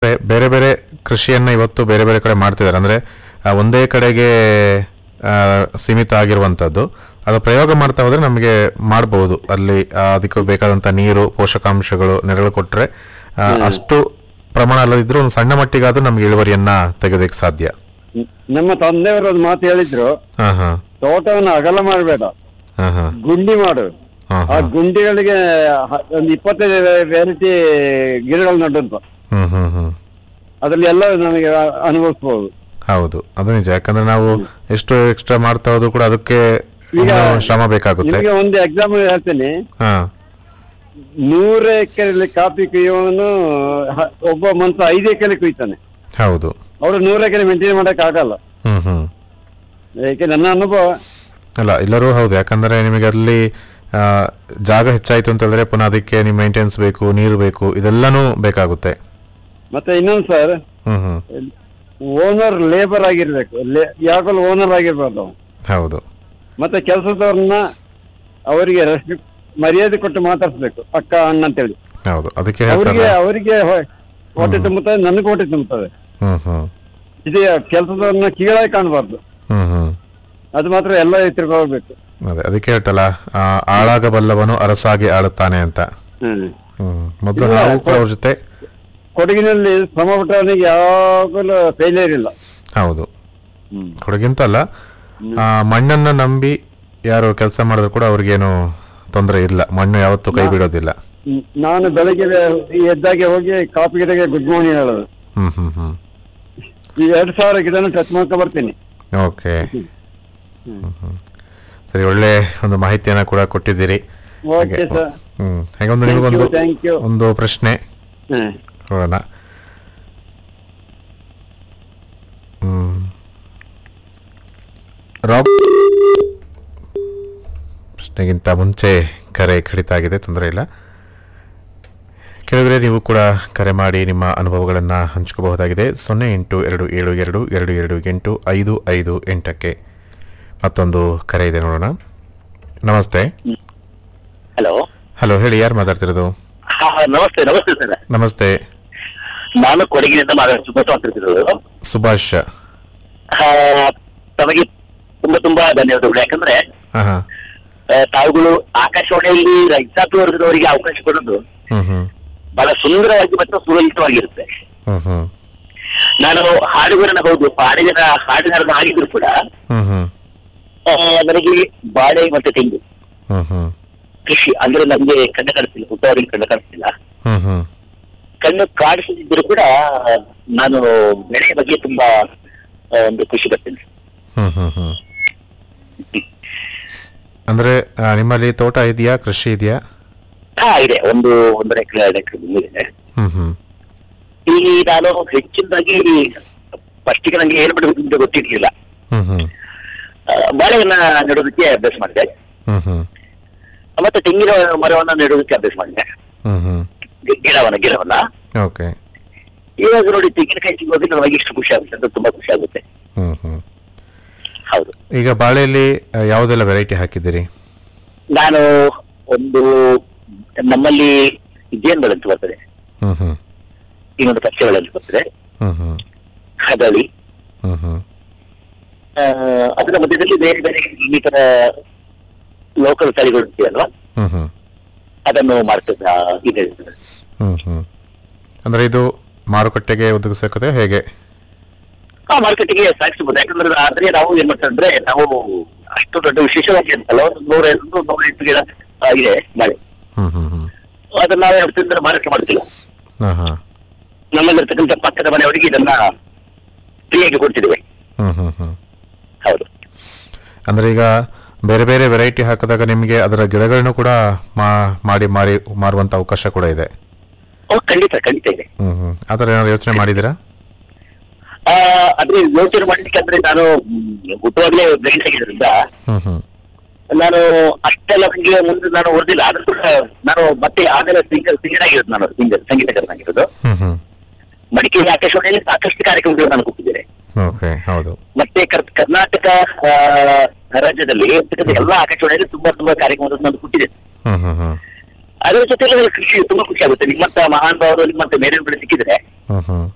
ಬೇರೆ ಬೇರೆ ಕೃಷಿಯನ್ನ ಇವತ್ತು ಬೇರೆ ಬೇರೆ ಕಡೆ ಮಾಡ್ತಿದ್ದಾರೆ ಅಂದ್ರೆ ಆ, ಒಂದೇ ಕಡೆಗೆ ಆ, ಸೀಮಿತ ಆಗಿರುವಂತದ್ದು ಅದು ಪ್ರಯೋಗ ಮಾಡ್ತಾ ಹೋದ್ರೆ ನಮಗೆ ಮಾಡಬಹುದು ಅಲ್ಲಿ ಆ, ಅದಕ್ಕೆ ಬೇಕಾದಂತ ನೀರು ಪೋಷಕಾಂಶಗಳು ನೆರಳು ಕೊಟ್ರೆ ಆ, ಅಷ್ಟು ಪ್ರಮಾಣ ಅಲ್ಲದಿದ್ರೂ ಒಂದು ಸಣ್ಣ ಮಟ್ಟಿಗಾದ್ರೂ ನಮ್ಗೆ ಇಳುವರಿಯನ್ನ ತೆಗೆದಕ್ಕೆ ಸಾಧ್ಯ ನ್- ನಮ್ಮ ತಂದೆಯವರು ಒಂದು ಮಾತು ಹೇಳಿದ್ರು ಹಾ ಹಾ ತೋಟವನ್ನು ಅಗಲ ಮಾಡಬೇಡ ಹಾ ಹಾ ಗುಂಡಿ ಮಾಡು ಹಾ ಆ ಹಾ ಗುಂಡಿಗಳಿಗೆ ಹ- ಒಂದು ಇಪ್ಪತ್ತೈದು ವೆರೈಟಿ ಗಿಡಗಳು ನಡುಂತ ಹ್ಮ್ ಹ್ಮ್ ಹ್ಮ್ ಅದ್ರಲ್ಲಿ ಎಲ್ಲ ನಮಗೆ ಅ- ಅನುಭವಿಸ್ಬೋದು ಹೌದು ಅದು ನಿಜ ಯಾಕಂದ್ರೆ ನಾವು ಎಷ್ಟು ಎಕ್ಸ್ಟ್ರಾ ಮಾಡ್ತಾ ಹೋದ್ರು ಕೂಡ ಅದಕ್ಕೆ ಈಗ ಇನ್ನೂ ಶ್ರಮ ಬೇಕಾಗುತ್ತೆ ನಿಮಗೆ ಒಂದು ಎಕ್ಸಾಂಪಲ್ ಹೇಳ್ತೇನೆ ಹಾ ನೂರು ಎಕರೆಯಲ್ಲಿ ಕಾಫಿ ಕುಯ್ಯುವವನು ಹ- ಒಬ್ಬ ಮನುಷ್ಯ ಐದು ಎಕರೆ ಕುಯ್ತಾನೆ ಹೌದು ಅವರು ನೂರು ಎಕರೆ ಮೇಂಟೈನ್ ಮಾಡಕ್ ಆಗಲ್ಲ ಹ್ಮ್ ಹ್ಮ್ ಏಕೆ ನನ್ನ ಅನುಭವ ಅಲ್ಲ ಎಲ್ಲರೂ ಹೌದು ಯಾಕಂದ್ರೆ ನಿಮಗೆ ಅಲ್ಲಿ ಆ, ಜಾಗ ಹೆಚ್ಚಾಯ್ತು ಅಂತ ಹೇಳಿದ್ರೆ ಪುನಃ ಅದಕ್ಕೆ ನೀವು ಮೇಂಟೆನೆನ್ಸ್ ಬೇಕು ನೀರು ಬೇಕು ಇದೆಲ್ಲನೂ ಬೇಕಾಗುತ್ತೆ ಮತ್ತೆ ಇನ್ನೊಂದು sir hmm hmm owner labour ಆಗಿರ್ಬೇಕು ಯಾವಾಗಲೂ ಓನರ್ ಆಗಿರ್ಬಾರ್ದು ಅವ್ನು. ಹೌದು ಮತ್ತೆ ಕೆಲಸದವ್ರನ್ನ ಅವರಿಗೆ ರೆಸ್ಪೆಕ್ಟ್ ಮರ್ಯಾದೆ ಕೊಟ್ಟು ಮಾತಾಡ್ಸ್ಬೇಕು ಅಕ್ಕ ಅಣ್ಣ ಅಂತೇಳಿ ಹೌದು ಅದಕ್ಕೆ ಅವರಿಗೆ ಹೇಳ್ತಾರೆ ಅವರಿಗೆ ಹೊ- ಹೊಟ್ಟೆ ತುಂಬುತ್ತದೆ ನನಗೂ ಹೊಟ್ಟೆ ತುಂಬುತ್ತದೆ ಹ್ಮ್ ಹ್ಮ್ ಇದು ಕೆಲಸದವ್ರನ್ನ ಕೀಳಾಗಿ ಕಾಣಬಾರ್ದು ಹ್ಮ್ ಹ್ಮ್ ಅದು ಮಾತ್ರ ಎಲ್ಲ ತಿಳ್ಕೊಳ್ಬೇಕು ಅದೇ ಅದಕ್ಕೆ ಹೇಳ್ತಲ್ಲ ಆ, ಆಳಾಗಬಲ್ಲವನು ಅರಸಾಗಿ ಆಳುತ್ತಾನೆ ಅಂತ ಹ್ಮ್ ಹ್ಮ್ ಮೊದಲು ಇಲ್ಲ, ನಾವು ಕೂಡ ಅವ್ರ ಜೊತೆ ಕೊಡಗಿನಲ್ಲಿ ಶ್ರಮಪಟ್ಟವನಿಗೆ ಯಾವಾಗಲೂ ಫೇಲಿಯರ್ ಇಲ್ಲ ಹೌದು ಕೊಡಗಿಂತ ಅಲ್ಲ ಆ, ಮಣ್ಣನ್ನ ನಂಬಿ ಯಾರು ಕೆಲಸ ಮಾಡಿದ್ರು ಕೂಡ ಅವ್ರಿಗೇನು ತೊಂದರೆ ಇಲ್ಲ ಮಣ್ಣು ಯಾವತ್ತೂ ಕೈ ಬಿಡೋದಿಲ್ಲ ಹ್ಮ್. ನಾನು ಬೆಳಗ್ಗೆ ಎದ್ದಾಗೆ ಹೋಗಿ ಕಾಫಿ ಗಿಡಗೆ ಗುಡ್ ಮಾರ್ನಿಂಗ್ ಹೇಳೋದು ಹ್ಮ್ ಹ್ಮ್ ಹ್ಮ್ ಈ ಎರಡ್ ಸಾವಿರ ಗಿಡನ ಟಚ್ ಮಾಡ್ಕೊ ಬರ್ತೀನಿ ಓಕೆ ಹ್ಮ್ ಹ್ಮ್. ಸರಿ ಒಳ್ಳೆ ಒಂದು ಮಾಹಿತಿಯನ್ನ ಕೂಡ ಕೊಟ್ಟಿದ್ದೀರಿ ಓಕೆ ಹಾಗೆ. ಸರ್ ಹ್ಮ್ ಹಾಗೊಂದು Thank you, ನಿಮಗೊಂದು thank you. ಒಂದು ಪ್ರಶ್ನೆ ಹ್ಮ್ ನೋಡೋಣ ಹ್ಮ್ ರಾಬ್ ಪ್ರಶ್ನೆಗಿಂತ ಮುಂಚೆ ಕರೆ ಕಡಿತ ಆಗಿದೆ ತೊಂದರೆ ಇಲ್ಲ ಕೇಳಿದ್ರೆ ನೀವು ಕೂಡ ಕರೆ ಮಾಡಿ ನಿಮ್ಮ ಅನುಭವಗಳನ್ನು ಹಂಚ್ಕೋಬಹುದಾಗಿದೆ ಸೊನ್ನೆ ಎಂಟು ಎರಡು ಏಳು ಎರಡು ಎರಡು ಎರಡು ಎಂಟು ಐದು ಐದು ಎಂಟಕ್ಕೆ ಮತ್ತೊಂದು ಕರೆ ಇದೆ ನೋಡೋಣ ನಮಸ್ತೆ ಹಲೋ ಹಲೋ ಹೇಳಿ ಯಾರು ಮಾತಾಡ್ತಿರೋದು ಹಾ ನಮಸ್ತೆ ನಮಸ್ತೆ ಸರ್ ನಮಸ್ತೆ ನಾನು ಕೊಡಗಿನಿಂದ ಮಾತಾಡ್ತಿರೋದು ಸುಭಾಷ್ ಆ, ತಮಗೆ ತುಂಬಾ ತುಂಬಾ ಧನ್ಯವಾದಗಳು ಯಾಕಂದ್ರೆ ಹಾಂ ಹಾಂ ಆ, ತಾವುಗಳು ಆಕಾಶವಾಣಿಯಲ್ಲಿ ರೈತಾಪಿ ವರ್ಗದವರಿಗೆ ಅವಕಾಶ ಕೊಡೋದು ಹ್ಮ್ ಹ್ಮ್ ಬಹಳ ಸುಂದರವಾಗಿ ಮತ್ತು ಸುಲಲಿತವಾಗಿರುತ್ತೆ ಹ್ಮ್ ಹ್ಮ್ ನಾನು ಹಾಡುಗಾರನ ಹೌದು ಹಾಡಿನ ಹಾಡಿಗಾರನ ಆಗಿದ್ರು ಕೂಡ ಹ್ಮ್ ಹ್ಮ್ ಆ, ನನಗೆ ಬಾಳೆ ಮತ್ತೆ ತೆಂಗು ಹ್ಮ್ ಹ್ಮ್ ಕೃಷಿ ಅಂದ್ರೆ ನಮ್ಗೆ ಕಣ್ಣು ಕಾಣಿಸ್ತಿಲ್ಲ ಹುಟ್ಟವರಿಗೆ ಕಣ್ಣು ಕಾಣಿಸ್ತಿಲ್ಲ ಹ್ಮ್ ಹ್ಮ್ ಕಣ್ಣು ಕಾಣಿಸದಿದ್ರು ಕೂಡ ನಾನು ಬೆಳೆ ಬಗ್ಗೆ ತುಂಬಾ ಆ, ಒಂದು ಖುಷಿ ಪಡ್ತೇನೆ ಹ್ಮ್ ಹ್ಮ್ ಹ್ಮ್ ಅಂದ್ರೆ ಆ, ನಿಮ್ಮಲ್ಲಿ ತೋಟ ಇದೆಯಾ ಕೃಷಿ ಇದೆಯಾ ಹಾ ಇದೆ ಒಂದು ಒಂದರ ಎಕರೆ ಎರಡು ಎಕರೆ ಭೂಮಿ ಇದೆ ಹ್ಮ್ ಹ್ಮ್ ಇಲ್ಲಿ ನಾನು ಹೆಚ್ಚಿನದಾಗಿ ಫಸ್ಟಿಗೆ ನಂಗೆ ಏನು ಬಿಡಬೇಕು ಅಂತ ಗೊತ್ತಿರ್ಲಿಲ್ಲ ಹ್ಮ್ ಹ್ಮ್ ಆ, ಬಾಳೆಯನ್ನ ನೆಡೋದಕ್ಕೆ ಅಭ್ಯಾಸ ಮಾಡಿದೆ ಹ್ಮ್ ಹ್ಮ್ ಮತ್ತೆ ತೆಂಗಿನ ಮರವನ್ನ ನೆಡೋದಕ್ಕೆ ಅಭ್ಯಾಸ ಮಾಡಿದೆ ಹ್ಮ್ ಹ್ಮ್ ಗಿ- ಗಿಡವನ್ನ ಗಿಡವನ್ನ ಓಕೆ ಇವಾಗ ನೋಡಿ ತೆಂಗಿನಕಾಯಿ ಸಿಗೋದ್ರೆ ನನಗೆ ಇಷ್ಟು ಖುಷಿ ಆಗುತ್ತೆ ಅಂತ ತುಂಬಾ ಖುಷಿ ಆಗುತ್ತೆ ಹ್ಮ್ ಹ್ಮ್ ಹೌದು ಈಗ ಬಾಳೆಯಲ್ಲಿ ಆ, ಯಾವುದೆಲ್ಲ ವೆರೈಟಿ ಹಾಕಿದ್ದೀರಿ ನಾನು ಒಂದು ನಮ್ಮಲ್ಲಿ ಜೇನುಗಳಂತ ಬರ್ತದೆ ಹ್ಮ್ ಹ್ಮ್ ಇನ್ನೊಂದು ಪಚ್ಚೆಗಳಂತ ಬರ್ತದೆ ಹ್ಮ್ ಹ್ಮ್ ಕದಳಿ ಹ್ಮ್ ಹ್ಮ್ ಆ, ಅದರ ಮಧ್ಯದಲ್ಲಿ ಬೇರೆ ಬೇರೆ ಇನ್ನಿತರ ಲೋಕಲ್ ತಳಿಗಳು ಇದೆಯಲ್ವಾ ಹ್ಮ್ ಹ್ಮ್ ಅದನ್ನು ಮಾಡ್ತಿದ್ದ ಇದೆ ಹ್ಮ್ ಹ್ಮ್ ಅಂದ್ರೆ ಇದು ಮಾರುಕಟ್ಟೆಗೆ ಒದಗಿಸಕತೆ ಹೇಗೆ ಆ ಮಾರ್ಕೆಟಿಗೆ ಸಾಗಿಸಬಹುದು ಯಾಕಂದ್ರೆ ಆದ್ರೆ ನಾವು ಏನ್ ಮಾಡ್ತಾ ಅಂದ್ರೆ ನಾವು ಅಷ್ಟು ದೊಡ್ಡ ವಿಶೇಷವಾಗಿ ಅಂತಲ್ಲ ಒಂದು ನೂರ ಒಂದು ನೂರ ಎಂಟು ಗಿಡ ಆ, ಇದೆ ಮಳೆ ಹ್ಮ್ ಹ್ಮ್ ಹ್ಮ್ ಅದನ್ನ ನಾವೇ ತಿಂದ್ರೆ ಮಾರಾಟ ಮಾಡ್ತಿಲ್ಲ ಹಾ ಹಾ ನಮ್ಮಲ್ಲಿರ್ತಕ್ಕಂಥ ಪಕ್ಕದ ಮನೆಯವರಿಗೆ ಇದನ್ನ ಫ್ರೀಯಾಗಿ ಕೊಡ್ತಿದ್ದೇವೆ ಹ್ಮ್ ಹ್ಮ್ ಹ್ಮ್ ಹೌದು ಅಂದ್ರೆ ಈಗ ಬೇರೆ ಬೇರೆ ವೆರೈಟಿ ಹಾಕಿದಾಗ ನಿಮಗೆ ಅದರ ಗಿಡಗಳನ್ನು ಕೂಡ ಮಾ- ಮಾಡಿ ಮಾರಿ ಮಾರುವಂತ ಅವಕಾಶ ಕೂಡ ಇದೆ ಓ ಖಂಡಿತ ಖಂಡಿತ ಇದೆ ಹ್ಮ್ ಹ್ಮ್ ಆ ಥರ ಏನಾದ್ರು ಯೋಚನೆ ಮಾಡಿದ್ದೀರಾ ಆ ಅದ್ರ ಯೋಚನೆ ಮಾಡ್ಲಿಕ್ಕೆ ಅಂದ್ರೆ ನಾನು ಮ್, ಹುಟ್ಟುವಾಗಲೇ ಬ್ಲೈಂಡ್ ಆಗಿದ್ರಿಂದ ಹ್ಮ್ ಹ್ಮ್ ನಾನು ಅಷ್ಟೆಲ್ಲ ನಂಗೆ ಮುಂದೆ ನಾನು ಓದಿಲ್ಲ ಆದ್ರೂ ಕೂಡ ನಾನು ಮತ್ತೆ ಆಮೇಲೆ ಸಿಂಗರ್ ಸಿಂಗರ್ ಆಗಿರೋದು ನಾನು ಸಿಂಗರ್ ಸಂಗೀತಗಾರನಾಗಿರೋದು ಹ್ಮ್ ಹ್ಮ್ ಮಡಿಕೇರಿ ಆಕಾಶವಾಣಿಯಲ್ಲಿ ಸಾಕಷ್ಟು ಕಾರ್ಯಕ್ರಮಗಳು ನಾನು ಕೊಟ್ಟಿದ್ದೇನೆ ಓಕೆ ಹೌದು ಮತ್ತೆ ಕರ್- ಕರ್ನಾಟಕ ಆ, ರಾಜ್ಯದಲ್ಲಿ ಇರ್ತಕ್ಕಂಥ ಎಲ್ಲಾ ಆಕಾಶವಾಣಿಯಲ್ಲಿ ತುಂಬಾ ತುಂಬಾ ಕಾರ್ಯಕ್ರಮಗಳನ್ನು ನಾನು ಕೊಟ್ಟಿದೆ ಹ್ಮ್ ಹ್ಮ್ ಹ್ಮ್ ಅದರ ಜೊತೆಗೆ ನನಗೆ ಖುಷಿ ತುಂಬಾ ಖುಷಿ ಆಗುತ್ತೆ ನಿಮ್ಮಂತ ಮಹಾನ್ ಭಾವರು ನಿಮ್ಮಂತ ಮೇರೆ ಸಿಕ್ಕಿದ್ರೆ ಹ್ಮ್ ಹ್ಮ್